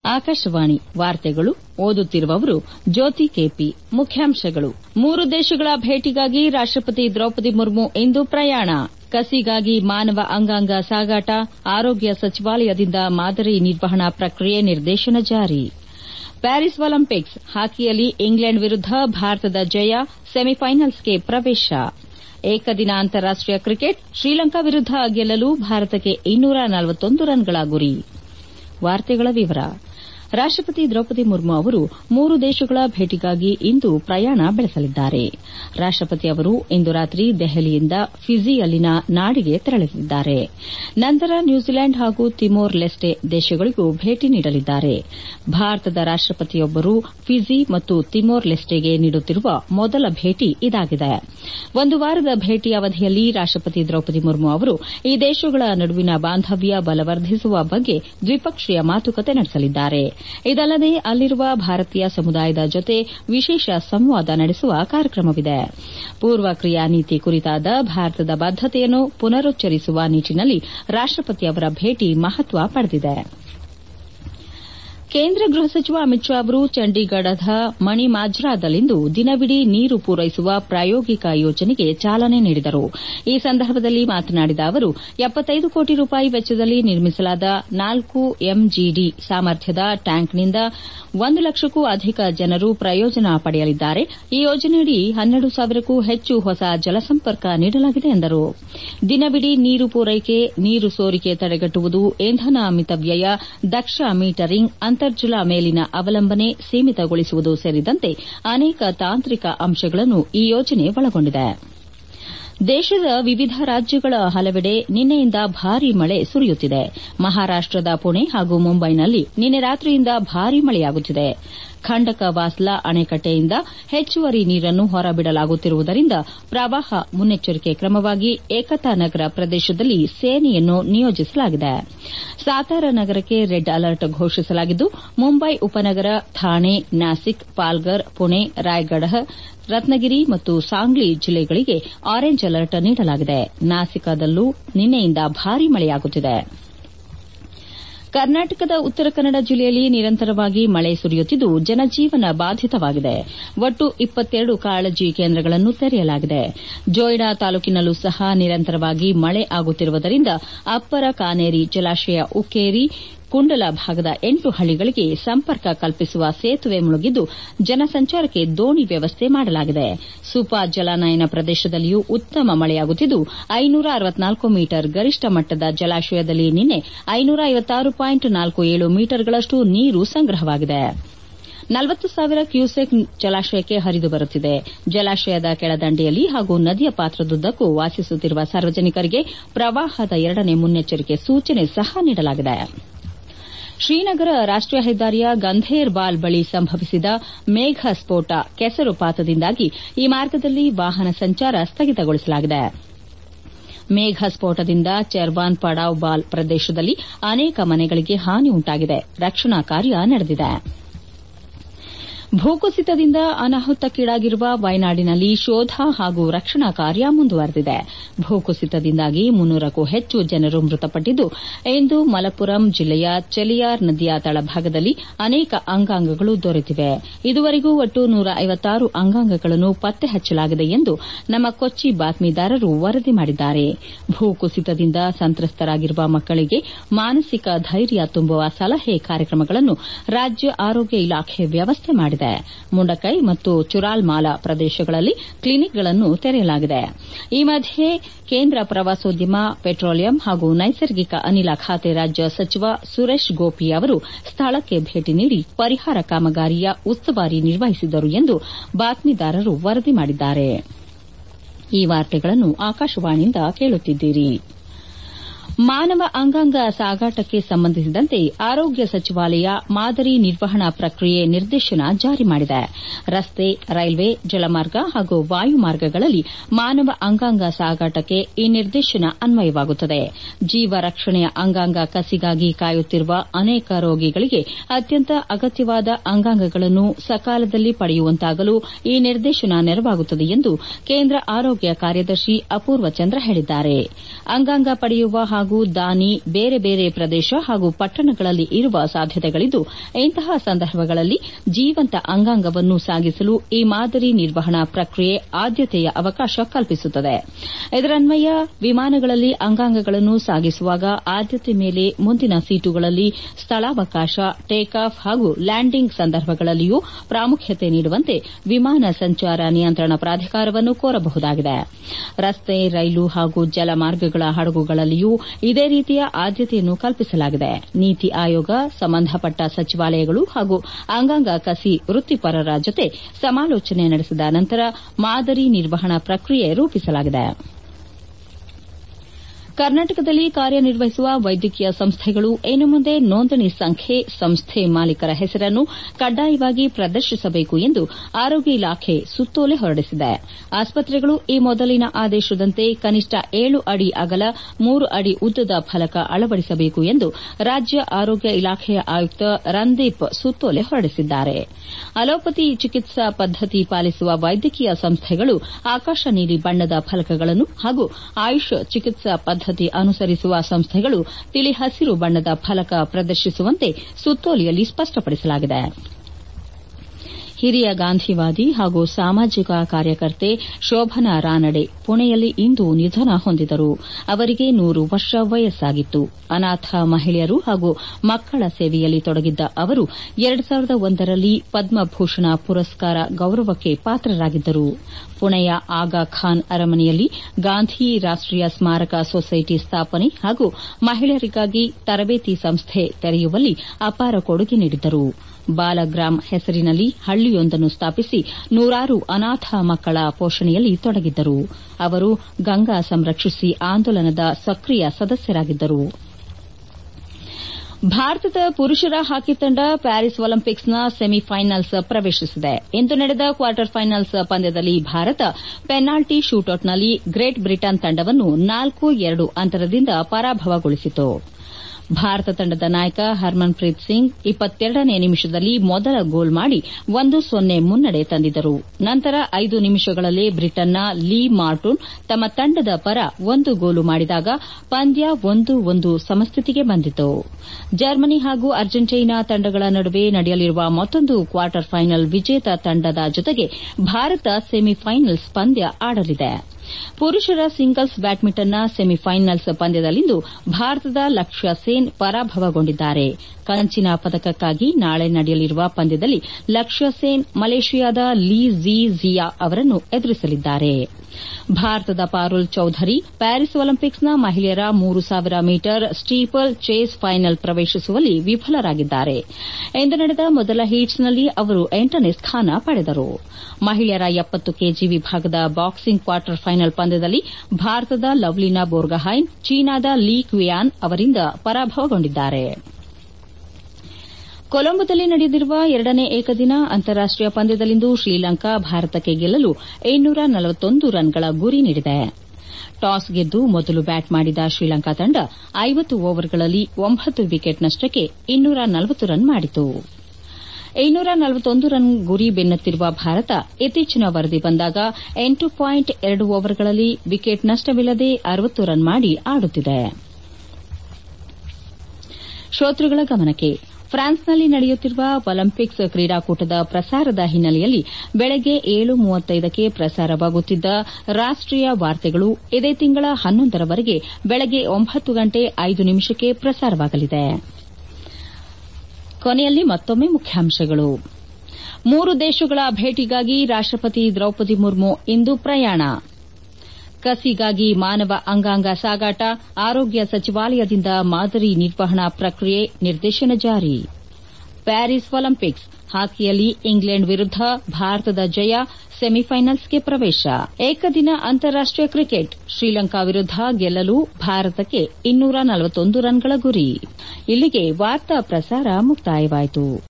ಆಕಾಶವಾಣಿ ವಾರ್ತೆಗಳು ಓದುತ್ತಿರುವವರು ಜ್ಯೋತಿ ಕೆಪಿ ಮುಖ್ಯಾಂಶಗಳು ಮೂರು ದೇಶಗಳ ಭೇಟಿಗಾಗಿ ರಾಷ್ಟಪತಿ ದ್ರೌಪದಿ ಮುರ್ಮು ಇಂದು ಪ್ರಯಾಣ ಕಸಿಗಾಗಿ ಮಾನವ ಅಂಗಾಂಗ ಸಾಗಾಟ ಆರೋಗ್ಯ ಸಚಿವಾಲಯದಿಂದ ಮಾದರಿ ನಿರ್ವಹಣಾ ಪ್ರಕ್ರಿಯೆ ನಿರ್ದೇಶನ ಜಾರಿ ಪ್ಯಾರಿಸ್ ಒಲಿಂಪಿಕ್ಸ್ ಹಾಕಿಯಲ್ಲಿ ಇಂಗ್ಲೆಂಡ್ ವಿರುದ್ದ ಭಾರತದ ಜಯ ಸೆಮಿಫೈನಲ್ಸ್ಗೆ ಪ್ರವೇಶ ಏಕದಿನ ಅಂತಾರಾಷ್ಟೀಯ ಕ್ರಿಕೆಟ್ ಶ್ರೀಲಂಕಾ ವಿರುದ್ದ ಗೆಲ್ಲಲು ಭಾರತಕ್ಕೆ ರನ್ಗಳ ಗುರಿ ರಾಷ್ಟಪತಿ ದ್ರೌಪದಿ ಮುರ್ಮು ಅವರು ಮೂರು ದೇಶಗಳ ಭೇಟಿಗಾಗಿ ಇಂದು ಪ್ರಯಾಣ ಬೆಳೆಸಲಿದ್ದಾರೆ ರಾಷ್ಟಪತಿ ಅವರು ಇಂದು ರಾತ್ರಿ ದೆಹಲಿಯಿಂದ ಫಿಜಿಯಲ್ಲಿನ ನಾಡಿಗೆ ತೆರಳಲಿದ್ದಾರೆ ನಂತರ ನ್ಯೂಜಿಲೆಂಡ್ ಹಾಗೂ ತಿಮೋರ್ ಲೆಸ್ಟೆ ದೇಶಗಳಿಗೂ ಭೇಟಿ ನೀಡಲಿದ್ದಾರೆ ಭಾರತದ ರಾಷ್ಟಪತಿಯೊಬ್ಬರು ಫಿಜಿ ಮತ್ತು ತಿಮೋರ್ ಲೆಸ್ಟೆಗೆ ನೀಡುತ್ತಿರುವ ಮೊದಲ ಭೇಟಿ ಇದಾಗಿದೆ ಒಂದು ವಾರದ ಭೇಟಿ ಅವಧಿಯಲ್ಲಿ ರಾಷ್ಟಪತಿ ದ್ರೌಪದಿ ಮುರ್ಮು ಅವರು ಈ ದೇಶಗಳ ನಡುವಿನ ಬಾಂಧವ್ಯ ಬಲವರ್ಧಿಸುವ ಬಗ್ಗೆ ದ್ವಿಪಕ್ಷೀಯ ಮಾತುಕತೆ ನಡೆಸಲಿದ್ದಾರೆ ಇದಲ್ಲದೆ ಅಲ್ಲಿರುವ ಭಾರತೀಯ ಸಮುದಾಯದ ಜೊತೆ ವಿಶೇಷ ಸಂವಾದ ನಡೆಸುವ ಕಾರ್ಯಕ್ರಮವಿದೆ ಪೂರ್ವ ಕ್ರಿಯಾ ನೀತಿ ಕುರಿತಾದ ಭಾರತದ ಬದ್ದತೆಯನ್ನು ಪುನರುಚ್ಚರಿಸುವ ನಿಟ್ಟನಲ್ಲಿ ರಾಷ್ಟಪತಿ ಅವರ ಭೇಟಿ ಮಹತ್ವ ಪಡೆದಿದೆ ಕೇಂದ್ರ ಗೃಹ ಸಚಿವ ಅಮಿತ್ ಶಾ ಅವರು ಚಂಡೀಗಢದ ಮಣಿಮಾಜ್ರಾದಲ್ಲಿಂದು ದಿನವಿಡೀ ನೀರು ಪೂರೈಸುವ ಪ್ರಾಯೋಗಿಕ ಯೋಜನೆಗೆ ಚಾಲನೆ ನೀಡಿದರು ಈ ಸಂದರ್ಭದಲ್ಲಿ ಮಾತನಾಡಿದ ಅವರು ಕೋಟಿ ರೂಪಾಯಿ ವೆಚ್ಚದಲ್ಲಿ ನಿರ್ಮಿಸಲಾದ ನಾಲ್ಕು ಎಂಜಿಡಿ ಸಾಮರ್ಥ್ಯದ ಟ್ಯಾಂಕ್ನಿಂದ ಒಂದು ಲಕ್ಷಕ್ಕೂ ಅಧಿಕ ಜನರು ಪ್ರಯೋಜನ ಪಡೆಯಲಿದ್ದಾರೆ ಈ ಯೋಜನೆಯಡಿ ಹನ್ನೆರಡು ಸಾವಿರಕ್ಕೂ ಹೆಚ್ಚು ಹೊಸ ಜಲಸಂಪರ್ಕ ನೀಡಲಾಗಿದೆ ಎಂದರು ದಿನವಿಡೀ ನೀರು ಪೂರೈಕೆ ನೀರು ಸೋರಿಕೆ ತಡೆಗಟ್ಟುವುದು ಇಂಧನ ಮಿತವ್ಯಯ ದಕ್ಷ ಮೀಟರಿಂಗ್ ಅಂತರ್ಜಲ ಮೇಲಿನ ಅವಲಂಬನೆ ಸೀಮಿತಗೊಳಿಸುವುದು ಸೇರಿದಂತೆ ಅನೇಕ ತಾಂತ್ರಿಕ ಅಂಶಗಳನ್ನು ಈ ಯೋಜನೆ ಒಳಗೊಂಡಿದೆ ದೇಶದ ವಿವಿಧ ರಾಜ್ಯಗಳ ಹಲವೆಡೆ ನಿನ್ನೆಯಿಂದ ಭಾರೀ ಮಳೆ ಸುರಿಯುತ್ತಿದೆ ಮಹಾರಾಷ್ಟದ ಪುಣೆ ಹಾಗೂ ಮುಂಬೈನಲ್ಲಿ ನಿನ್ನೆ ರಾತ್ರಿಯಿಂದ ಭಾರೀ ಮಳೆಯಾಗುತ್ತಿದೆ ಖಂಡಕ ವಾಸ್ಲಾ ಅಣೆಕಟ್ಟೆಯಿಂದ ಹೆಚ್ಚುವರಿ ನೀರನ್ನು ಹೊರಬಿಡಲಾಗುತ್ತಿರುವುದರಿಂದ ಪ್ರವಾಹ ಮುನ್ನೆಚ್ಚರಿಕೆ ಕ್ರಮವಾಗಿ ಏಕತಾ ನಗರ ಪ್ರದೇಶದಲ್ಲಿ ಸೇನೆಯನ್ನು ನಿಯೋಜಿಸಲಾಗಿದೆ ಸಾತಾರ ನಗರಕ್ಕೆ ರೆಡ್ ಅಲರ್ಟ್ ಘೋಷಿಸಲಾಗಿದ್ದು ಮುಂಬೈ ಉಪನಗರ ಥಾಣೆ ನಾಸಿಕ್ ಪಾಲ್ಗರ್ ಪುಣೆ ರಾಯಗಢ ರತ್ನಗಿರಿ ಮತ್ತು ಸಾಂಗ್ಲಿ ಜಿಲ್ಲೆಗಳಿಗೆ ಆರೆಂಜ್ ಅಲರ್ಟ್ ನೀಡಲಾಗಿದೆ ನಾಸಿಕದಲ್ಲೂ ನಿನ್ನೆಯಿಂದ ಭಾರೀ ಮಳೆಯಾಗುತ್ತಿದೆ ಕರ್ನಾಟಕದ ಉತ್ತರ ಕನ್ನಡ ಜಿಲ್ಲೆಯಲ್ಲಿ ನಿರಂತರವಾಗಿ ಮಳೆ ಸುರಿಯುತ್ತಿದ್ದು ಜನಜೀವನ ಬಾಧಿತವಾಗಿದೆ ಒಟ್ಟು ಇಪ್ಪತ್ತೆರಡು ಕಾಳಜಿ ಕೇಂದ್ರಗಳನ್ನು ತೆರೆಯಲಾಗಿದೆ ಜೋಯಿಡಾ ತಾಲೂಕಿನಲ್ಲೂ ಸಹ ನಿರಂತರವಾಗಿ ಮಳೆ ಆಗುತ್ತಿರುವುದರಿಂದ ಅಪ್ಪರ ಕಾನೇರಿ ಜಲಾಶಯ ಉಕ್ಕೇರಿ ಕುಂಡಲ ಭಾಗದ ಎಂಟು ಹಳ್ಳಿಗಳಿಗೆ ಸಂಪರ್ಕ ಕಲ್ಪಿಸುವ ಸೇತುವೆ ಮುಳುಗಿದ್ದು ಜನಸಂಚಾರಕ್ಕೆ ದೋಣಿ ವ್ಯವಸ್ಥೆ ಮಾಡಲಾಗಿದೆ ಸುಪಾ ಜಲಾನಯನ ಪ್ರದೇಶದಲ್ಲಿಯೂ ಉತ್ತಮ ಮಳೆಯಾಗುತ್ತಿದ್ದು ಐನೂರ ಅರವತ್ನಾಲ್ಕು ಮೀಟರ್ ಗರಿಷ್ಠ ಮಟ್ಟದ ಜಲಾಶಯದಲ್ಲಿ ನಿನ್ನೆ ಐನೂರ ಐವತ್ತಾರು ಪಾಯಿಂಟ್ ನಾಲ್ಕು ಏಳು ಮೀಟರ್ಗಳಷ್ಟು ನೀರು ಸಂಗ್ರಹವಾಗಿದೆ ನಲವತ್ತು ಸಾವಿರ ಕ್ಯೂಸೆಕ್ ಜಲಾಶಯಕ್ಕೆ ಹರಿದು ಬರುತ್ತಿದೆ ಜಲಾಶಯದ ಕೆಳದಂಡೆಯಲ್ಲಿ ಹಾಗೂ ನದಿಯ ಪಾತ್ರದುದ್ದಕ್ಕೂ ವಾಸಿಸುತ್ತಿರುವ ಸಾರ್ವಜನಿಕರಿಗೆ ಪ್ರವಾಹದ ಎರಡನೇ ಮುನ್ನೆಚ್ಚರಿಕೆ ಸೂಚನೆ ಸಹ ನೀಡಲಾಗಿದೆ ಶ್ರೀನಗರ ರಾಷ್ಟೀಯ ಹೆದ್ದಾರಿಯ ಗಂಧೇರ್ ಬಾಲ್ ಬಳಿ ಸಂಭವಿಸಿದ ಮೇಘ ಸ್ಫೋಟ ಕೆಸರುಪಾತದಿಂದಾಗಿ ಈ ಮಾರ್ಗದಲ್ಲಿ ವಾಹನ ಸಂಚಾರ ಸ್ಥಗಿತಗೊಳಿಸಲಾಗಿದೆ ಮೇಘ ಸ್ಫೋಟದಿಂದ ಚೆರ್ವಾನ್ ಪಡಾವ್ ಬಾಲ್ ಪ್ರದೇಶದಲ್ಲಿ ಅನೇಕ ಮನೆಗಳಿಗೆ ಹಾನಿ ಉಂಟಾಗಿದೆ ರಕ್ಷಣಾ ಕಾರ್ಯ ನಡೆದಿದೆ ಭೂಕುಸಿತದಿಂದ ಅನಾಹುತಕ್ಕೀಡಾಗಿರುವ ವಯನಾಡಿನಲ್ಲಿ ಶೋಧ ಹಾಗೂ ರಕ್ಷಣಾ ಕಾರ್ಯ ಮುಂದುವರೆದಿದೆ ಭೂಕುಸಿತದಿಂದಾಗಿ ಮುನ್ನೂರಕ್ಕೂ ಹೆಚ್ಚು ಜನರು ಮೃತಪಟ್ಟಿದ್ದು ಇಂದು ಮಲಪ್ಪುರಂ ಜಿಲ್ಲೆಯ ಚೆಲಿಯಾರ್ ನದಿಯ ತಳಭಾಗದಲ್ಲಿ ಅನೇಕ ಅಂಗಾಂಗಗಳು ದೊರೆತಿವೆ ಇದುವರೆಗೂ ಒಟ್ಟು ನೂರ ಐವತ್ತಾರು ಅಂಗಾಂಗಗಳನ್ನು ಪತ್ತೆ ಹಚ್ಚಲಾಗಿದೆ ಎಂದು ನಮ್ಮ ಕೊಚ್ಚಿ ಬಾತ್ಮೀದಾರರು ವರದಿ ಮಾಡಿದ್ದಾರೆ ಭೂಕುಸಿತದಿಂದ ಸಂತ್ರಸ್ತರಾಗಿರುವ ಮಕ್ಕಳಿಗೆ ಮಾನಸಿಕ ಧೈರ್ಯ ತುಂಬುವ ಸಲಹೆ ಕಾರ್ಯಕ್ರಮಗಳನ್ನು ರಾಜ್ಯ ಆರೋಗ್ಯ ಇಲಾಖೆ ವ್ಯವಸ್ಥೆ ಮಾಡಿದೆ ಮುಂಡಕೈ ಮತ್ತು ಚುರಾಲ್ಮಾಲಾ ಪ್ರದೇಶಗಳಲ್ಲಿ ಕ್ಲಿನಿಕ್ಗಳನ್ನು ತೆರೆಯಲಾಗಿದೆ ಈ ಮಧ್ಯೆ ಕೇಂದ್ರ ಪ್ರವಾಸೋದ್ಯಮ ಪೆಟ್ರೋಲಿಯಂ ಹಾಗೂ ನೈಸರ್ಗಿಕ ಅನಿಲ ಖಾತೆ ರಾಜ್ಯ ಸಚಿವ ಸುರೇಶ್ ಗೋಪಿ ಅವರು ಸ್ಥಳಕ್ಕೆ ಭೇಟಿ ನೀಡಿ ಪರಿಹಾರ ಕಾಮಗಾರಿಯ ಉಸ್ತುವಾರಿ ನಿರ್ವಹಿಸಿದರು ಎಂದು ಬಾತ್ಮೀದಾರರು ವರದಿ ಮಾಡಿದ್ದಾರೆ ಈ ವಾರ್ತೆಗಳನ್ನು ಆಕಾಶವಾಣಿಯಿಂದ ಕೇಳುತ್ತಿದ್ದೀರಿ ಮಾನವ ಅಂಗಾಂಗ ಸಾಗಾಟಕ್ಕೆ ಸಂಬಂಧಿಸಿದಂತೆ ಆರೋಗ್ಯ ಸಚಿವಾಲಯ ಮಾದರಿ ನಿರ್ವಹಣಾ ಪ್ರಕ್ರಿಯೆ ನಿರ್ದೇಶನ ಜಾರಿ ಮಾಡಿದೆ ರಸ್ತೆ ರೈಲ್ವೆ ಜಲಮಾರ್ಗ ಹಾಗೂ ವಾಯುಮಾರ್ಗಗಳಲ್ಲಿ ಮಾನವ ಅಂಗಾಂಗ ಸಾಗಾಟಕ್ಕೆ ಈ ನಿರ್ದೇಶನ ಅನ್ವಯವಾಗುತ್ತದೆ ಜೀವ ರಕ್ಷಣೆಯ ಅಂಗಾಂಗ ಕಸಿಗಾಗಿ ಕಾಯುತ್ತಿರುವ ಅನೇಕ ರೋಗಿಗಳಿಗೆ ಅತ್ಯಂತ ಅಗತ್ಯವಾದ ಅಂಗಾಂಗಗಳನ್ನು ಸಕಾಲದಲ್ಲಿ ಪಡೆಯುವಂತಾಗಲು ಈ ನಿರ್ದೇಶನ ನೆರವಾಗುತ್ತದೆ ಎಂದು ಕೇಂದ್ರ ಆರೋಗ್ಯ ಕಾರ್ಯದರ್ಶಿ ಅಪೂರ್ವ ಚಂದ್ರ ಹೇಳಿದ್ದಾರೆ ಅಂಗಾಂಗ ಪಡೆಯುವ ಹಾಗೂ ದಾನಿ ಬೇರೆ ಬೇರೆ ಪ್ರದೇಶ ಹಾಗೂ ಪಟ್ಟಣಗಳಲ್ಲಿ ಇರುವ ಸಾಧ್ಯತೆಗಳಿದ್ದು ಇಂತಹ ಸಂದರ್ಭಗಳಲ್ಲಿ ಜೀವಂತ ಅಂಗಾಂಗವನ್ನು ಸಾಗಿಸಲು ಈ ಮಾದರಿ ನಿರ್ವಹಣಾ ಪ್ರಕ್ರಿಯೆ ಆದ್ಯತೆಯ ಅವಕಾಶ ಕಲ್ಪಿಸುತ್ತದೆ ಇದರನ್ವಯ ವಿಮಾನಗಳಲ್ಲಿ ಅಂಗಾಂಗಗಳನ್ನು ಸಾಗಿಸುವಾಗ ಆದ್ಯತೆ ಮೇಲೆ ಮುಂದಿನ ಸೀಟುಗಳಲ್ಲಿ ಸ್ಥಳಾವಕಾಶ ಟೇಕ್ ಆಫ್ ಹಾಗೂ ಲ್ಯಾಂಡಿಂಗ್ ಸಂದರ್ಭಗಳಲ್ಲಿಯೂ ಪ್ರಾಮುಖ್ಯತೆ ನೀಡುವಂತೆ ವಿಮಾನ ಸಂಚಾರ ನಿಯಂತ್ರಣ ಪ್ರಾಧಿಕಾರವನ್ನು ಕೋರಬಹುದಾಗಿದೆ ರಸ್ತೆ ರೈಲು ಹಾಗೂ ಜಲಮಾರ್ಗಗಳ ಹಡಗುಗಳಲ್ಲಿಯೂ ಇದೇ ರೀತಿಯ ಆದ್ಯತೆಯನ್ನು ಕಲ್ಪಿಸಲಾಗಿದೆ ನೀತಿ ಆಯೋಗ ಸಂಬಂಧಪಟ್ಟ ಸಚಿವಾಲಯಗಳು ಹಾಗೂ ಅಂಗಾಂಗ ಕಸಿ ವೃತ್ತಿಪರರ ಜೊತೆ ಸಮಾಲೋಚನೆ ನಡೆಸಿದ ನಂತರ ಮಾದರಿ ನಿರ್ವಹಣಾ ಪ್ರಕ್ರಿಯೆ ರೂಪಿಸಲಾಗಿದೆ ಕರ್ನಾಟಕದಲ್ಲಿ ಕಾರ್ಯನಿರ್ವಹಿಸುವ ವೈದ್ಯಕೀಯ ಸಂಸ್ಥೆಗಳು ಇನ್ನು ಮುಂದೆ ನೋಂದಣಿ ಸಂಖ್ಯೆ ಸಂಸ್ಥೆ ಮಾಲೀಕರ ಹೆಸರನ್ನು ಕಡ್ಡಾಯವಾಗಿ ಪ್ರದರ್ಶಿಸಬೇಕು ಎಂದು ಆರೋಗ್ಯ ಇಲಾಖೆ ಸುತ್ತೋಲೆ ಹೊರಡಿಸಿದೆ ಆಸ್ಪತ್ರೆಗಳು ಈ ಮೊದಲಿನ ಆದೇಶದಂತೆ ಕನಿಷ್ಠ ಏಳು ಅಡಿ ಅಗಲ ಮೂರು ಅಡಿ ಉದ್ದದ ಫಲಕ ಅಳವಡಿಸಬೇಕು ಎಂದು ರಾಜ್ಯ ಆರೋಗ್ಯ ಇಲಾಖೆಯ ಆಯುಕ್ತ ರಂದೀಪ್ ಸುತ್ತೋಲೆ ಹೊರಡಿಸಿದ್ದಾರೆ ಅಲೋಪತಿ ಚಿಕಿತ್ಸಾ ಪದ್ದತಿ ಪಾಲಿಸುವ ವೈದ್ಯಕೀಯ ಸಂಸ್ಥೆಗಳು ಆಕಾಶ ನೀಲಿ ಬಣ್ಣದ ಫಲಕಗಳನ್ನು ಹಾಗೂ ಆಯುಷ್ ಚಿಕಿತ್ಸಾ ಪದ್ದತಿ ಅನುಸರಿಸುವ ಸಂಸ್ಥೆಗಳು ತಿಳಿ ಹಸಿರು ಬಣ್ಣದ ಫಲಕ ಪ್ರದರ್ಶಿಸುವಂತೆ ಸುತ್ತೋಲೆಯಲ್ಲಿ ಸ್ಪಷ್ಟಪಡಿಸಲಾಗಿದೆ ಹಿರಿಯ ಗಾಂಧಿವಾದಿ ಹಾಗೂ ಸಾಮಾಜಿಕ ಕಾರ್ಯಕರ್ತೆ ಶೋಭನಾ ರಾನಡೆ ಪುಣೆಯಲ್ಲಿ ಇಂದು ನಿಧನ ಹೊಂದಿದರು ಅವರಿಗೆ ನೂರು ವರ್ಷ ವಯಸ್ಸಾಗಿತ್ತು ಅನಾಥ ಮಹಿಳೆಯರು ಹಾಗೂ ಮಕ್ಕಳ ಸೇವೆಯಲ್ಲಿ ತೊಡಗಿದ್ದ ಅವರು ಎರಡು ಸಾವಿರದ ಒಂದರಲ್ಲಿ ಪದ್ಮಭೂಷಣ ಪುರಸ್ಕಾರ ಗೌರವಕ್ಕೆ ಪಾತ್ರರಾಗಿದ್ದರು ಪುಣೆಯ ಆಗಾ ಖಾನ್ ಅರಮನೆಯಲ್ಲಿ ಗಾಂಧಿ ರಾಷ್ಟೀಯ ಸ್ಮಾರಕ ಸೊಸೈಟಿ ಸ್ಥಾಪನೆ ಹಾಗೂ ಮಹಿಳೆಯರಿಗಾಗಿ ತರಬೇತಿ ಸಂಸ್ಥೆ ತೆರೆಯುವಲ್ಲಿ ಅಪಾರ ಕೊಡುಗೆ ನೀಡಿದ್ದರು ಬಾಲಗ್ರಾಮ್ ಹೆಸರಿನಲ್ಲಿ ಹಳ್ಳಿಯೊಂದನ್ನು ಸ್ಥಾಪಿಸಿ ನೂರಾರು ಅನಾಥ ಮಕ್ಕಳ ಪೋಷಣೆಯಲ್ಲಿ ತೊಡಗಿದ್ದರು ಅವರು ಗಂಗಾ ಸಂರಕ್ಷಿಸಿ ಆಂದೋಲನದ ಸಕ್ರಿಯ ಸದಸ್ಯರಾಗಿದ್ದರು ಭಾರತದ ಪುರುಷರ ಹಾಕಿ ತಂಡ ಪ್ಯಾರಿಸ್ ಒಲಿಂಪಿಕ್ಸ್ನ ಸೆಮಿಫೈನಲ್ಸ್ ಪ್ರವೇಶಿಸಿದೆ ಇಂದು ನಡೆದ ಕ್ವಾರ್ಟರ್ ಫೈನಲ್ಸ್ ಪಂದ್ಯದಲ್ಲಿ ಭಾರತ ಪೆನಾಲ್ಟಿ ಶೂಟೌಟ್ನಲ್ಲಿ ಗ್ರೇಟ್ ಬ್ರಿಟನ್ ತಂಡವನ್ನು ನಾಲ್ಕು ಎರಡು ಅಂತರದಿಂದ ಪರಾಭವಗೊಳಿಸಿತು ಭಾರತ ತಂಡದ ನಾಯಕ ಹರ್ಮನ್ಪ್ರೀತ್ ಸಿಂಗ್ ಇಪ್ಪತ್ತೆರಡನೇ ನಿಮಿಷದಲ್ಲಿ ಮೊದಲ ಗೋಲ್ ಮಾಡಿ ಒಂದು ಸೊನ್ನೆ ಮುನ್ನಡೆ ತಂದಿದ್ದರು ನಂತರ ಐದು ನಿಮಿಷಗಳಲ್ಲೇ ಬ್ರಿಟನ್ನ ಲೀ ಮಾರ್ಟೂನ್ ತಮ್ಮ ತಂಡದ ಪರ ಒಂದು ಗೋಲು ಮಾಡಿದಾಗ ಪಂದ್ಯ ಒಂದು ಒಂದು ಸಮಸ್ಥಿತಿಗೆ ಬಂದಿತು ಜರ್ಮನಿ ಹಾಗೂ ಅರ್ಜೆಂಟೈನಾ ತಂಡಗಳ ನಡುವೆ ನಡೆಯಲಿರುವ ಮತ್ತೊಂದು ಕ್ವಾರ್ಟರ್ ಫೈನಲ್ ವಿಜೇತ ತಂಡದ ಜೊತೆಗೆ ಭಾರತ ಸೆಮಿಫೈನಲ್ಸ್ ಪಂದ್ಯ ಆಡಲಿದೆ ಪುರುಷರ ಸಿಂಗಲ್ಸ್ ಬ್ಯಾಡ್ಮಿಂಟನ್ನ ಸೆಮಿಫೈನಲ್ಸ್ ಪಂದ್ಯದಲ್ಲಿಂದು ಭಾರತದ ಲಕ್ಷ್ಯ ಸೇನ್ ಪರಾಭವಗೊಂಡಿದ್ದಾರೆ ಕಂಚಿನ ಪದಕಕ್ಕಾಗಿ ನಾಳೆ ನಡೆಯಲಿರುವ ಪಂದ್ಯದಲ್ಲಿ ಲಕ್ಷ್ಯ ಸೇನ್ ಮಲೇಷಿಯಾದ ಲೀ ಝಿ ಜಿಯಾ ಅವರನ್ನು ಎದುರಿಸಲಿದ್ದಾರೆ ಭಾರತದ ಪಾರುಲ್ ಚೌಧರಿ ಪ್ಯಾರಿಸ್ ಒಲಿಂಪಿಕ್ಸ್ನ ಮಹಿಳೆಯರ ಮೂರು ಸಾವಿರ ಮೀಟರ್ ಸ್ಟೀಪಲ್ ಚೇಸ್ ಫೈನಲ್ ಪ್ರವೇಶಿಸುವಲ್ಲಿ ವಿಫಲರಾಗಿದ್ದಾರೆ ಇಂದು ನಡೆದ ಮೊದಲ ಹೀಟ್ಸ್ನಲ್ಲಿ ಅವರು ಎಂಟನೇ ಸ್ಥಾನ ಪಡೆದರು ಮಹಿಳೆಯರ ಎಪ್ಪತ್ತು ಕೆಜಿ ವಿಭಾಗದ ಬಾಕ್ಸಿಂಗ್ ಕ್ವಾರ್ಟರ್ ಫೈನಲ್ ಪಂದ್ಯದಲ್ಲಿ ಭಾರತದ ಲವ್ಲಿನಾ ಬೋರ್ಗಹೈನ್ ಚೀನಾದ ಲೀ ಕ್ವಿಯಾನ್ ಅವರಿಂದ ಪರಾಭವಗೊಂಡಿದ್ದಾರೆ ಕೊಲಂಬೋದಲ್ಲಿ ನಡೆದಿರುವ ಎರಡನೇ ಏಕದಿನ ಅಂತಾರಾಷ್ಟೀಯ ಪಂದ್ಯದಲ್ಲಿಂದು ಶ್ರೀಲಂಕಾ ಭಾರತಕ್ಕೆ ಗೆಲ್ಲಲು ಇನ್ನೂರ ನಲವತ್ತೊಂದು ರನ್ಗಳ ಗುರಿ ನೀಡಿದೆ ಟಾಸ್ ಗೆದ್ದು ಮೊದಲು ಬ್ಯಾಟ್ ಮಾಡಿದ ಶ್ರೀಲಂಕಾ ತಂಡ ಐವತ್ತು ಓವರ್ಗಳಲ್ಲಿ ಒಂಬತ್ತು ವಿಕೆಟ್ ನಷ್ಟಕ್ಕೆ ಇನ್ನೂರ ನಲವತ್ತು ರನ್ ಮಾಡಿತು ಇನ್ನೂರ ನಲವತ್ತೊಂದು ರನ್ ಗುರಿ ಬೆನ್ನತ್ತಿರುವ ಭಾರತ ಇತ್ತೀಚಿನ ವರದಿ ಬಂದಾಗ ಎಂಟು ಪಾಯಿಂಟ್ ಎರಡು ಓವರ್ಗಳಲ್ಲಿ ವಿಕೆಟ್ ನಷ್ಟವಿಲ್ಲದೆ ಅರವತ್ತು ರನ್ ಮಾಡಿ ಆಡುತ್ತಿದೆ ಶ್ರೋತೃಗಳ ಗಮನಕ್ಕೆ ಫ್ರಾನ್ಸ್ನಲ್ಲಿ ನಡೆಯುತ್ತಿರುವ ಒಲಿಂಪಿಕ್ಸ್ ಕ್ರೀಡಾಕೂಟದ ಪ್ರಸಾರದ ಹಿನ್ನೆಲೆಯಲ್ಲಿ ಬೆಳಗ್ಗೆ ಏಳು ಮೂವತ್ತೈದಕ್ಕೆ ಪ್ರಸಾರವಾಗುತ್ತಿದ್ದ ರಾಷ್ಟೀಯ ವಾರ್ತೆಗಳು ಇದೇ ತಿಂಗಳ ಹನ್ನೊಂದರವರೆಗೆ ಬೆಳಗ್ಗೆ ಒಂಬತ್ತು ಗಂಟೆ ಐದು ನಿಮಿಷಕ್ಕೆ ಪ್ರಸಾರವಾಗಲಿದೆ ಕೊನೆಯಲ್ಲಿ ಮತ್ತೊಮ್ಮೆ ಮುಖ್ಯಾಂಶಗಳು ಮೂರು ದೇಶಗಳ ಭೇಟಿಗಾಗಿ ರಾಷ್ಟಪತಿ ದ್ರೌಪದಿ ಮುರ್ಮು ಇಂದು ಪ್ರಯಾಣ ಕಸಿಗಾಗಿ ಮಾನವ ಅಂಗಾಂಗ ಸಾಗಾಟ ಆರೋಗ್ಯ ಸಚಿವಾಲಯದಿಂದ ಮಾದರಿ ನಿರ್ವಹಣಾ ಪ್ರಕ್ರಿಯೆ ನಿರ್ದೇಶನ ಜಾರಿ ಪ್ಯಾರಿಸ್ ಒಲಿಂಪಿಕ್ಸ್ ಹಾಕಿಯಲ್ಲಿ ಇಂಗ್ಲೆಂಡ್ ವಿರುದ್ಧ ಭಾರತದ ಜಯ ಸೆಮಿಫೈನಲ್ಸ್ಗೆ ಪ್ರವೇಶ ಏಕದಿನ ಅಂತಾರಾಷ್ಟೀಯ ಕ್ರಿಕೆಟ್ ಶ್ರೀಲಂಕಾ ವಿರುದ್ಧ ಗೆಲ್ಲಲು ಭಾರತಕ್ಕೆ ಇನ್ನೂರ ನಲವತ್ತೊಂದು ರನ್ಗಳ ಗುರಿ ಇಲ್ಲಿಗೆ ವಾರ್ತಾ ಪ್ರಸಾರ ಮುಕ್ತಾಯವಾಯಿತು